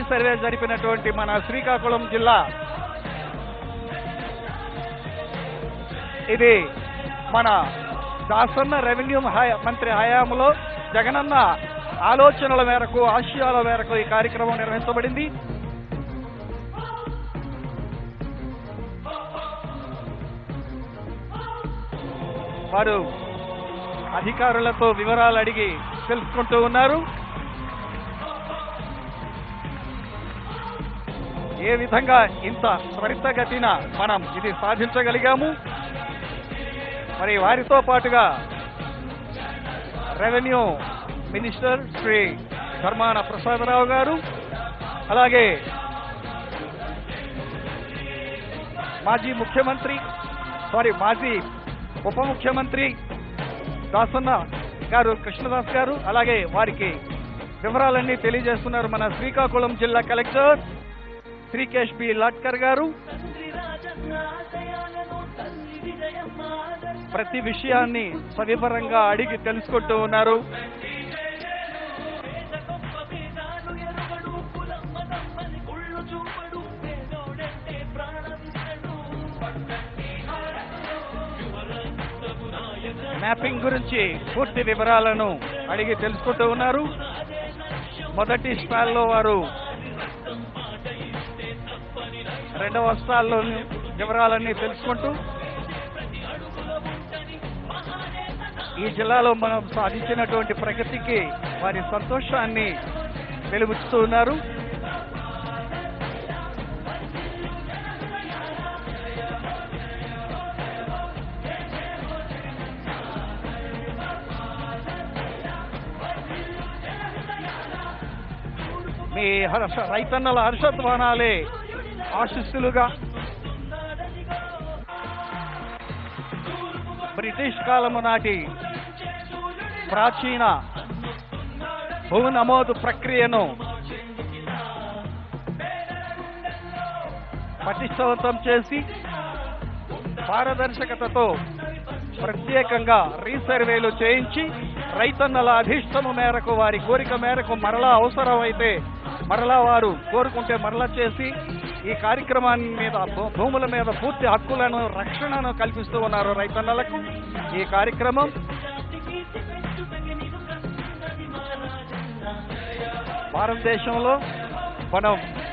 survey జరిపినటువంటి మన శ్రీకాకుళం జిల్లా ఇది మన దాసన్న రెవెన్యూ హయా- మంత్రి హయాంలో జగనన్న ఆలోచనల మేరకు ఆశయాల మేరకు ఈ కార్యక్రమం నిర్వహించబడింది వారు అధికారులతో వివరాలు అడిగి తెలుసుకుంటూ ఉన్నారు ఏ విధంగా ఇంత త్వరితగతిన మనం ఇది సాధించగలిగాము మరి వారితో పాటుగా రెవెన్యూ మినిస్టర్ శ్రీ ధర్మాన ప్రసాదరావు గారు అలాగే మాజీ ముఖ్యమంత్రి సారీ మాజీ ఉప ముఖ్యమంత్రి దాసన్న గారు కృష్ణదాస్ గారు అలాగే వారికి వివరాలన్నీ తెలియజేస్తున్నారు మన శ్రీకాకుళం జిల్లా కలెక్టర్ శ్రీకేష్ బి లాట్కర్ గారు ప్రతి విషయాన్ని సవివరంగా అడిగి తెలుసుకుంటూ ఉన్నారు మ్యాపింగ్ గురించి పూర్తి వివరాలను అడిగి తెలుసుకుంటూ ఉన్నారు మొదటి స్టాల్లో వారు రెండవ స్టాల్లో వివరాలన్నీ తెలుసుకుంటూ ఈ జిల్లాలో మనం సాధించినటువంటి ప్రగతికి వారి సంతోషాన్ని వెలుగుచుతూ ఉన్నారు మీ హర్ష రైతన్నల హర్షధ్వానాలే ఆశిస్సులుగా బ్రిటిష్ కాలము నాటి ప్రాచీన భూ నమోదు ప్రక్రియను పటిష్టవంతం చేసి పారదర్శకతతో ప్రత్యేకంగా రీసర్వేలు చేయించి రైతన్నల అధిష్టము మేరకు వారి కోరిక మేరకు మరలా అవసరమైతే మరలా వారు కోరుకుంటే మరలా చేసి ఈ కార్యక్రమాన్ని మీద భూ- భూముల మీద పూర్తి హక్కులను రక్షణను కల్పిస్తూ ఉన్నారు రైతన్నలకు ఈ కార్యక్రమం భారతదేశంలో మనం